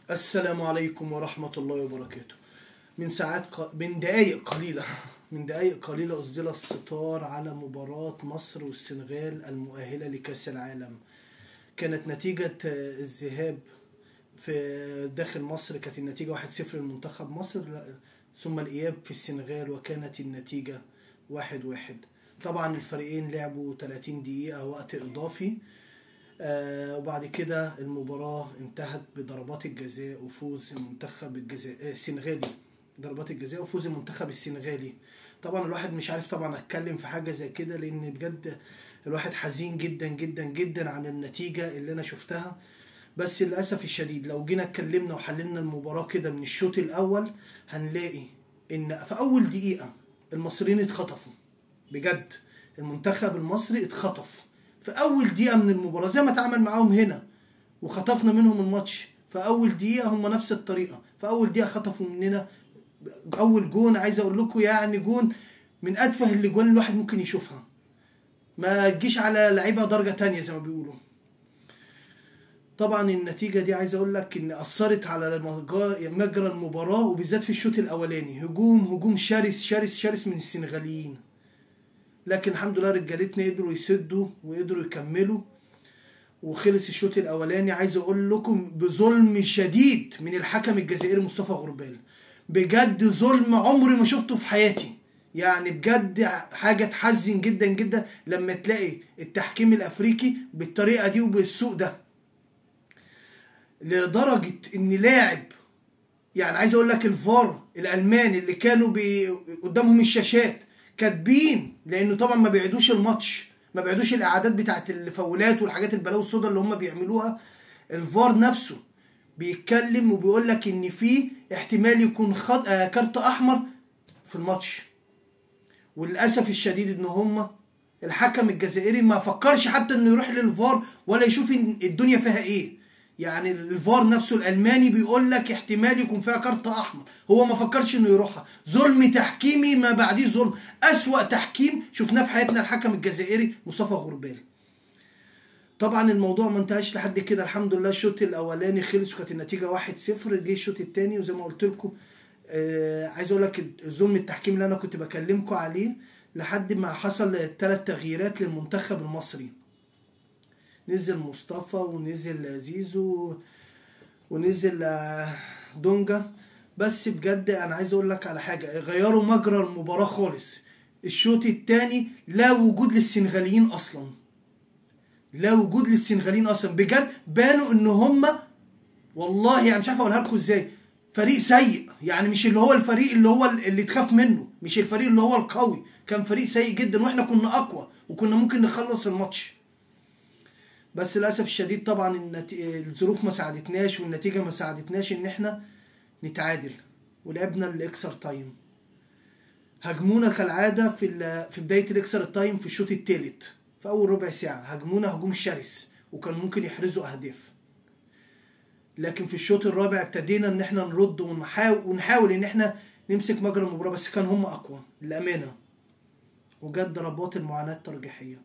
السلام عليكم ورحمة الله وبركاته من ساعات ق... من دقايق قليلة من دقايق قليلة أسدل الستار على مباراة مصر والسنغال المؤهلة لكأس العالم كانت نتيجة آه، الذهاب في داخل مصر كانت النتيجة 1-0 لمنتخب مصر لا- ثم الإياب في السنغال وكانت النتيجة 1-1 طبعا الفريقين لعبوا 30 دقيقة وقت إضافي آه وبعد كده المباراة انتهت بضربات الجزاء وفوز المنتخب الجزاء آه، السنغالي ضربات الجزاء وفوز المنتخب السنغالي طبعا الواحد مش عارف طبعا اتكلم في حاجة زي كده لان بجد الواحد حزين جدا جدا جدا عن النتيجة اللي انا شفتها بس للأسف الشديد لو جينا اتكلمنا وحللنا المباراة كده من الشوط الأول هنلاقي إن في أول دقيقة المصريين اتخطفوا بجد المنتخب المصري اتخطف في أول دقيقة من المباراة زي ما اتعامل معاهم هنا وخطفنا منهم الماتش في أول دقيقة هم نفس الطريقة في أول دقيقة خطفوا مننا أول جون عايز أقول لكم يعني جون من أتفه اللي جوان الواحد ممكن يشوفها ما تجيش على لعيبة درجة تانية زي ما بيقولوا طبعا النتيجة دي عايز اقول لك ان اثرت على مجا- مجرى المباراة وبالذات في الشوط الاولاني هجوم هجوم شرس شرس شرس من السنغاليين لكن الحمد لله رجالتنا قدروا يسدوا وقدروا يكملوا وخلص الشوط الاولاني عايز اقول لكم بظلم شديد من الحكم الجزائري مصطفى غربال بجد ظلم عمري ما شفته في حياتي يعني بجد حاجة تحزن جدا جدا لما تلاقي التحكيم الافريقي بالطريقة دي وبالسوء ده لدرجة ان لاعب يعني عايز اقول لك الفار الالمان اللي كانوا بي قدامهم الشاشات كاتبين لانه طبعا ما بيعيدوش الماتش ما بيعيدوش الاعادات بتاعت الفاولات والحاجات البلاوي السوداء اللي هم بيعملوها الفار نفسه بيتكلم وبيقول لك ان في احتمال يكون خط... آه كارت احمر في الماتش وللاسف الشديد ان هم الحكم الجزائري ما فكرش حتى انه يروح للفار ولا يشوف إن الدنيا فيها ايه يعني الفار نفسه الالماني بيقول لك احتمال يكون فيها كارت احمر هو ما فكرش انه يروحها ظلم تحكيمي ما بعديه ظلم اسوا تحكيم شفناه في حياتنا الحكم الجزائري مصطفى غربال طبعا الموضوع ما انتهاش لحد كده الحمد لله الشوط الاولاني خلص وكانت النتيجه 1-0 جه الشوط الثاني وزي ما قلت لكم آه عايز اقول لك الظلم التحكيم اللي انا كنت بكلمكم عليه لحد ما حصل ثلاث تغييرات للمنتخب المصري نزل مصطفى ونزل زيزو ونزل آه، دونجا بس بجد انا عايز اقول لك على حاجه غيروا مجرى المباراه خالص الشوط الثاني لا وجود للسنغاليين اصلا لا وجود للسنغاليين اصلا بجد بانوا ان هم والله يعني مش عارف اقولها لكم ازاي فريق سيء يعني مش اللي هو الفريق اللي هو اللي تخاف منه مش الفريق اللي هو القوي كان فريق سيء جدا واحنا كنا اقوى وكنا ممكن نخلص الماتش بس للاسف الشديد طبعا النت... الظروف ما ساعدتناش والنتيجه ما ساعدتناش ان احنا نتعادل ولعبنا الاكسر تايم هاجمونا كالعاده في ال... في بدايه الاكسر تايم في الشوط الثالث في اول ربع ساعه هاجمونا هجوم شرس وكان ممكن يحرزوا اهداف لكن في الشوط الرابع ابتدينا ان احنا نرد ونحاول ونحاول ان احنا نمسك مجرى المباراه بس كان هم اقوى للامانه وجت ضربات المعاناه الترجيحيه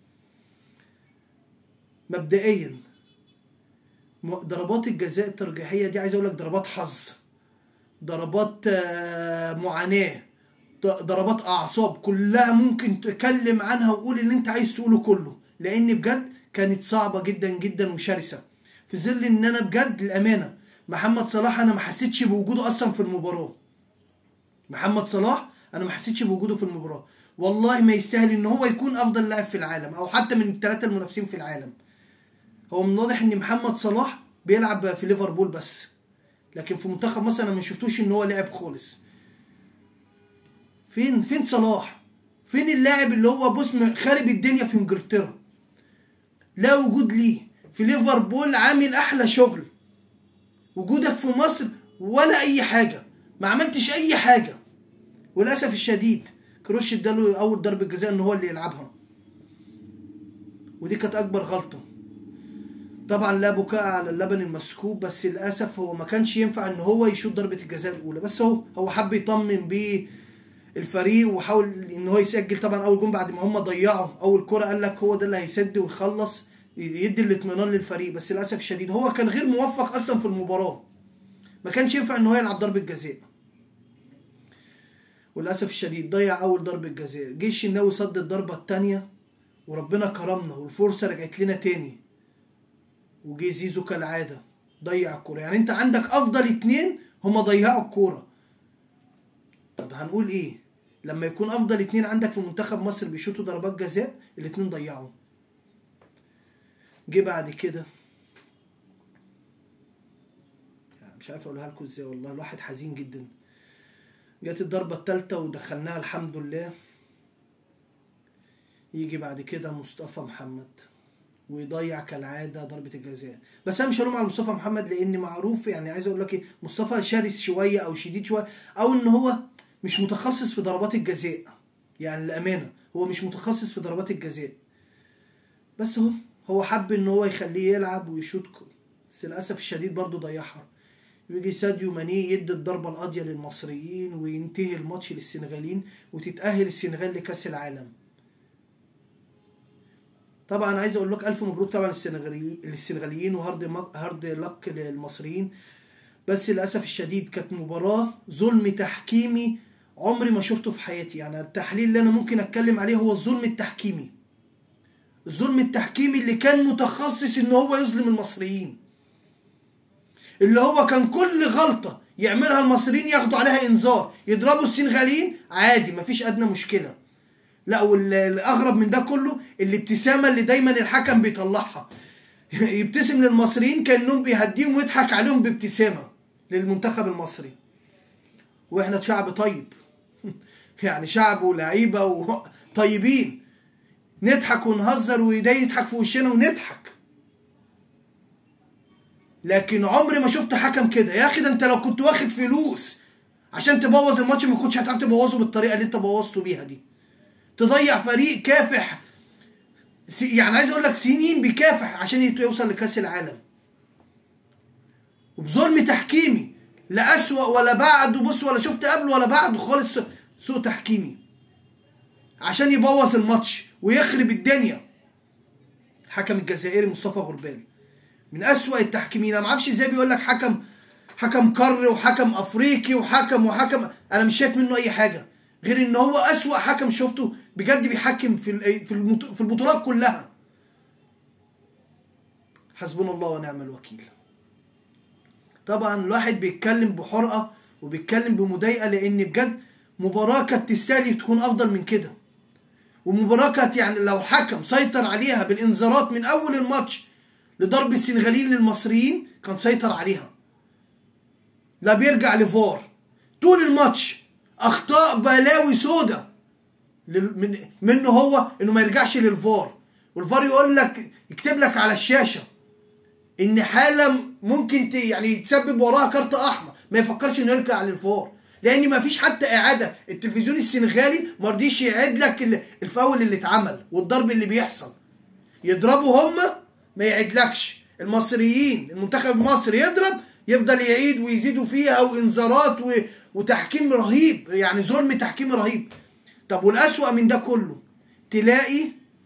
مبدئيا م- ضربات الجزاء الترجيحيه دي عايز اقول لك ضربات حظ ضربات آه، معاناه ض- ضربات اعصاب كلها ممكن تتكلم عنها وقول اللي انت عايز تقوله كله لان بجد كانت صعبه جدا جدا وشرسه في ظل ان انا بجد الامانه محمد صلاح انا ما حسيتش بوجوده اصلا في المباراه محمد صلاح انا ما حسيتش بوجوده في المباراه والله ما يستاهل ان هو يكون افضل لاعب في العالم او حتى من الثلاثه المنافسين في العالم هو من واضح ان محمد صلاح بيلعب في ليفربول بس لكن في منتخب مصر انا ما شفتوش ان هو لعب خالص فين فين صلاح فين اللاعب اللي هو بص خارب الدنيا في انجلترا لا وجود ليه في ليفربول عامل احلى شغل وجودك في مصر ولا اي حاجه ما عملتش اي حاجه وللاسف الشديد كروش اداله اول ضربه جزاء ان هو اللي يلعبها ودي كانت اكبر غلطه طبعا لا بكاء على اللبن المسكوب بس للاسف هو ما كانش ينفع ان هو يشوط ضربه الجزاء الاولى بس هو هو حب يطمن بيه الفريق وحاول ان هو يسجل طبعا اول جون بعد ما هم ضيعوا اول كره قال لك هو ده اللي هيسد ويخلص يدي الاطمئنان للفريق بس للاسف الشديد هو كان غير موفق اصلا في المباراه ما كانش ينفع ان هو يلعب ضربه جزاء وللاسف الشديد ضيع اول ضربه جزاء جه الشناوي صد الضربه الثانيه وربنا كرمنا والفرصه رجعت لنا تاني وجه زيزو كالعاده ضيع الكوره يعني انت عندك افضل اتنين هما ضيعوا الكوره طب هنقول ايه لما يكون افضل اتنين عندك في منتخب مصر بيشوطوا ضربات جزاء الاتنين ضيعوا جه بعد كده يعني مش عارف اقولها لكم ازاي والله الواحد حزين جدا جت الضربة التالتة ودخلناها الحمد لله يجي بعد كده مصطفى محمد ويضيع كالعادة ضربة الجزاء بس انا مش هلوم على مصطفى محمد لان معروف يعني عايز اقول لك ايه مصطفى شرس شوية او شديد شوية او ان هو مش متخصص في ضربات الجزاء يعني الامانة هو مش متخصص في ضربات الجزاء بس هو هو حب ان هو يخليه يلعب ويشوط بس للاسف الشديد برضه ضيعها ويجي ساديو ماني يدي الضربة القاضية للمصريين وينتهي الماتش للسنغاليين وتتأهل السنغال لكأس العالم طبعا عايز اقول لك الف مبروك طبعا للسنغاليين للسنغاليين وهارد مك- هارد لك للمصريين بس للاسف الشديد كانت مباراه ظلم تحكيمي عمري ما شفته في حياتي يعني التحليل اللي انا ممكن اتكلم عليه هو الظلم التحكيمي الظلم التحكيمي اللي كان متخصص ان هو يظلم المصريين اللي هو كان كل غلطة يعملها المصريين ياخدوا عليها انذار يضربوا السنغاليين عادي مفيش ادنى مشكلة لا والاغرب من ده كله الابتسامة اللي دايما الحكم بيطلعها يبتسم للمصريين كانهم بيهديهم ويضحك عليهم بابتسامة للمنتخب المصري واحنا شعب طيب يعني شعب ولعيبة وطيبين نضحك ونهزر وده يضحك في وشنا ونضحك لكن عمري ما شفت حكم كده يا اخي ده انت لو كنت واخد فلوس عشان تبوظ الماتش ما كنتش هتعرف تبوظه بالطريقه اللي انت بوظته بيها دي تضيع فريق كافح س- يعني عايز اقول لك سنين بيكافح عشان يت- يوصل لكاس العالم وبظلم تحكيمي لا اسوأ ولا بعده بص ولا شفت قبله ولا بعده خالص سوء- سوء تحكيمي عشان يبوظ الماتش ويخرب الدنيا حكم الجزائري مصطفى غربال من أسوأ التحكيمين انا ما اعرفش ازاي بيقول لك حكم حكم قاري وحكم افريقي وحكم وحكم انا مش شايف منه اي حاجه غير ان هو أسوأ حكم شفته بجد بيحكم في ال- في المت- في البطولات كلها حسبنا الله ونعم الوكيل طبعا الواحد بيتكلم بحرقه وبيتكلم بمضايقه لان بجد مباراه كانت تستاهل تكون افضل من كده ومباراه كانت يعني لو حكم سيطر عليها بالانذارات من اول الماتش لضرب السنغاليين للمصريين كان سيطر عليها لا بيرجع لفار طول الماتش اخطاء بلاوي سودا لل- من منه هو انه ما يرجعش للفار والفار يقول لك يكتب لك على الشاشه ان حاله ممكن ت- يعني يتسبب وراها كارت احمر ما يفكرش انه يرجع للفار لان ما فيش حتى اعاده التلفزيون السنغالي ما رضيش يعيد لك ال- الفاول اللي اتعمل والضرب اللي بيحصل يضربوا هم ما يعيدلكش المصريين المنتخب المصري يضرب يفضل يعيد ويزيدوا فيها وانذارات و... وتحكيم رهيب يعني ظلم تحكيمي رهيب طب والأسوأ من ده كله تلاقي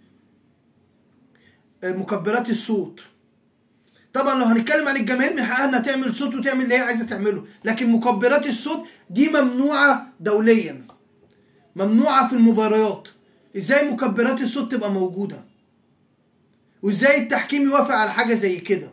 مكبرات الصوت طبعا لو هنتكلم عن الجماهير من حقها انها تعمل صوت وتعمل اللي هي عايزه تعمله لكن مكبرات الصوت دي ممنوعه دوليا ممنوعه في المباريات ازاي مكبرات الصوت تبقى موجوده وازاي التحكيم يوافق على حاجه زي كده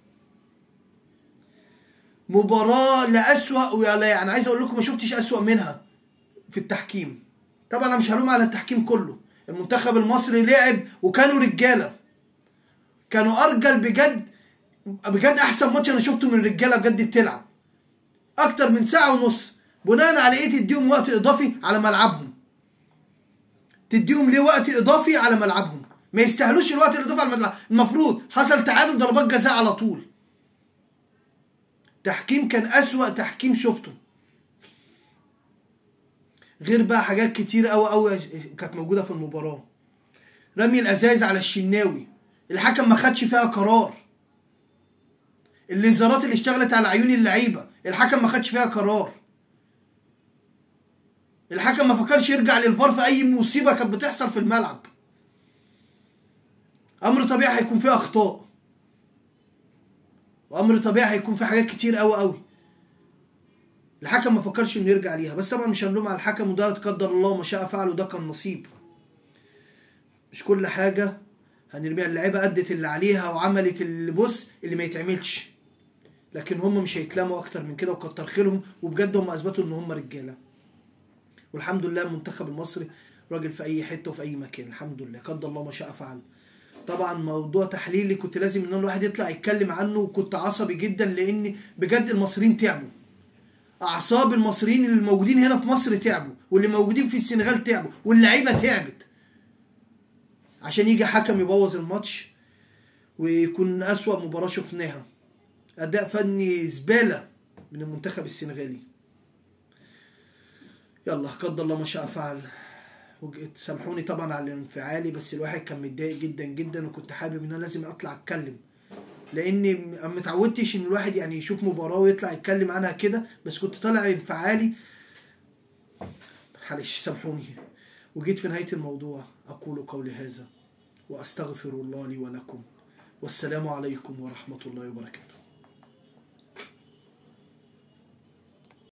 مباراه لا اسوأ ولا يعني عايز اقول لكم ما شفتش اسوأ منها في التحكيم طبعا انا مش هلوم على التحكيم كله المنتخب المصري لعب وكانوا رجاله كانوا ارجل بجد بجد احسن ماتش انا شفته من الرجاله بجد بتلعب اكتر من ساعه ونص بناء على ايه تديهم وقت اضافي على ملعبهم تديهم ليه وقت اضافي على ملعبهم ما يستاهلوش الوقت الاضافي على الملعب المفروض حصل تعادل ضربات جزاء على طول تحكيم كان اسوأ تحكيم شفته غير بقى حاجات كتير قوي قوي كانت موجوده في المباراه رمي الازايز على الشناوي الحكم ما خدش فيها قرار الليزرات اللي اشتغلت على عيون اللعيبه الحكم ما خدش فيها قرار الحكم ما فكرش يرجع للفار في اي مصيبه كانت بتحصل في الملعب امر طبيعي هيكون فيه اخطاء وامر طبيعي هيكون في حاجات كتير قوي قوي الحكم ما فكرش انه يرجع ليها بس طبعا مش هنلوم على الحكم وده قدر الله ما شاء فعل وده كان نصيب مش كل حاجه هنرميها اللعيبه ادت اللي عليها وعملت اللي بص اللي ما يتعملش لكن هم مش هيتلاموا اكتر من كده وكتر خيرهم وبجد هم اثبتوا ان هم رجاله والحمد لله المنتخب المصري راجل في اي حته وفي اي مكان الحمد لله قدر الله ما شاء فعل طبعا موضوع تحليلي كنت لازم ان الواحد يطلع يتكلم عنه وكنت عصبي جدا لان بجد المصريين تعبوا اعصاب المصريين اللي موجودين هنا في مصر تعبوا واللي موجودين في السنغال تعبوا واللعيبه تعبت عشان يجي حكم يبوظ الماتش ويكون اسوأ مباراة شفناها اداء فني زبالة من المنتخب السنغالي يلا قدر الله ما شاء فعل وجئت سامحوني طبعا على انفعالي بس الواحد كان متضايق جدا جدا وكنت حابب ان انا لازم اطلع اتكلم لاني ما متعودتش ان الواحد يعني يشوف مباراه ويطلع يتكلم عنها كده بس كنت طالع انفعالي معلش سامحوني وجيت في نهايه الموضوع اقول قولي هذا واستغفر الله لي ولكم والسلام عليكم ورحمه الله وبركاته